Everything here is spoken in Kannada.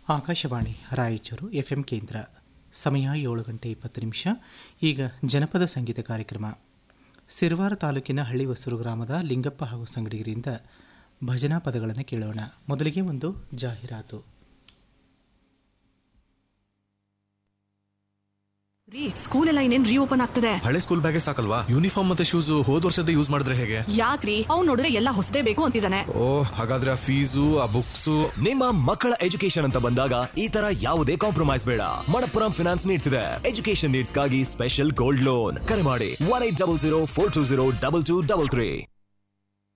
ಆಕಾಶವಾಣಿ ರಾಯಚೂರು ಎಫ್ಎಂ ಕೇಂದ್ರ ಸಮಯ ಏಳು ಗಂಟೆ ಇಪ್ಪತ್ತು ನಿಮಿಷ ಈಗ ಜನಪದ ಸಂಗೀತ ಕಾರ್ಯಕ್ರಮ ಸಿರವಾರ ತಾಲೂಕಿನ ಹಳ್ಳಿ ಹೊಸೂರು ಗ್ರಾಮದ ಲಿಂಗಪ್ಪ ಹಾಗೂ ಸಂಗಡಿಗರಿಂದ ಭಜನಾ ಪದಗಳನ್ನು ಕೇಳೋಣ ಮೊದಲಿಗೆ ಒಂದು ಜಾಹೀರಾತು ರೀ ಸ್ಕೂಲ್ ಎಲ್ಲ ಇನ್ನೇನ್ ರೀಓಪನ್ ಆಗ್ತದೆ ಹಳೆ ಸ್ಕೂಲ್ ಬ್ಯಾಗೆ ಸಾಕಲ್ವಾ ಯೂನಿಫಾರ್ಮ್ ಮತ್ತೆ ಶೂಸ್ ಹೋದ್ ವರ್ಷದ ಯೂಸ್ ಮಾಡಿದ್ರೆ ಹೇಗೆ ಯಾಕ್ರಿ ಅವ್ನ್ ನೋಡಿದ್ರೆ ಎಲ್ಲ ಹೊಸದೇ ಬೇಕು ಅಂತಿದ್ದಾನೆ ಓ ಹಾಗಾದ್ರೆ ಆ ಫೀಸು ಆ ಬುಕ್ಸು ನಿಮ್ಮ ಮಕ್ಕಳ ಎಜುಕೇಶನ್ ಅಂತ ಬಂದಾಗ ಈ ತರ ಯಾವುದೇ ಕಾಂಪ್ರಮೈಸ್ ಬೇಡ ಮಣಪ್ಪುರಂ ಫಿನಾನ್ಸ್ ನೀಡ್ತಿದೆ ಎಜುಕೇಶನ್ ನೀಡ್ಸ್ಗಾಗಿ ಸ್ಪೆಷಲ್ ಗೋಲ್ಡ್ ಲೋನ್ ಕರೆ ಮಾಡಿ one eight double zero four two zero double two double three